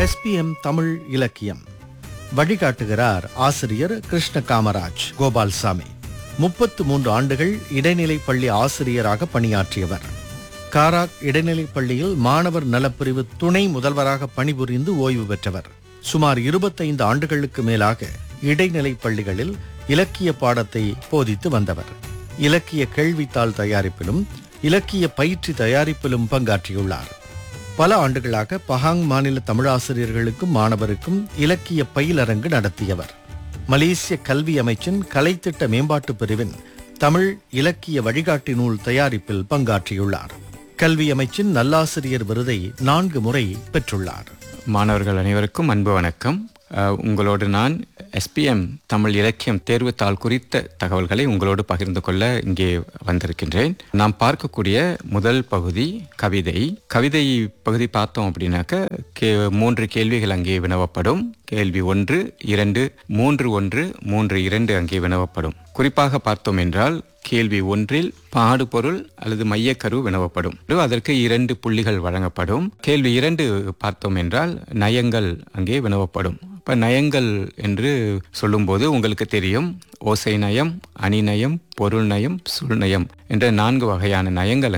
SPM Tamil இலக்கியம் வழிகாட்டுகிறார் ஆசிரியர் கிருஷ்ண காமராஜ் கோபால்சாமி முப்பத்து மூன்று ஆண்டுகள் இடைநிலை பள்ளி ஆசிரியராக பணியாற்றியவர் காராக் இடைநிலைப் பள்ளியில் மாணவர் நலப்பிரிவு துணை முதல்வராக பணிபுரிந்து ஓய்வு பெற்றவர் சுமார் இருபத்தைந்து ஆண்டுகளுக்கு மேலாக இடைநிலைப் பள்ளிகளில் இலக்கிய பாடத்தை போதித்து வந்தவர் இலக்கிய கேள்வித்தாள் தயாரிப்பிலும் இலக்கிய பயிற்சி தயாரிப்பிலும் பங்காற்றியுள்ளார் பல ஆண்டுகளாக பஹாங் மாநில தமிழாசிரியர்களுக்கும் மாணவருக்கும் இலக்கிய பயிலரங்கு நடத்தியவர் மலேசிய கல்வி அமைச்சின் கலைத்திட்ட மேம்பாட்டு பிரிவின் தமிழ் இலக்கிய வழிகாட்டி நூல் தயாரிப்பில் பங்காற்றியுள்ளார் கல்வி அமைச்சின் நல்லாசிரியர் விருதை நான்கு முறை பெற்றுள்ளார் மாணவர்கள் அனைவருக்கும் அன்பு வணக்கம் அஹ், உங்களோடு நான் எஸ்பிஎம் தமிழ் இலக்கியம் தேர்வுத்தாள் குறித்த தகவல்களை உங்களோடு பகிர்ந்து கொள்ள இங்கே வந்திருக்கின்றேன் நாம் பார்க்கக்கூடிய முதல் பகுதி கவிதை கவிதை பகுதி பார்த்தோம் அப்படின்னாக்க கே மூன்று கேள்விகள் அங்கே வினவப்படும் கேள்வி ஒன்று இரண்டு மூன்று ஒன்று மூன்று இரண்டு அங்கே வினவப்படும் குறிப்பாக பார்த்தோம் என்றால் கேள்வி ஒன்றில் பாடுபொருள் அல்லது மையக்கரு வினவப்படும் அதற்கு இரண்டு புள்ளிகள் வழங்கப்படும் கேள்வி இரண்டு பார்த்தோம் என்றால் நயங்கள் அங்கே வினவப்படும் இப்ப நயங்கள் என்று சொல்லும்போது உங்களுக்கு தெரியும் ஓசை நயம் அணிநயம் பொருள் நயம் சுழ்நயம் என்ற நான்கு வகையான நயங்கள்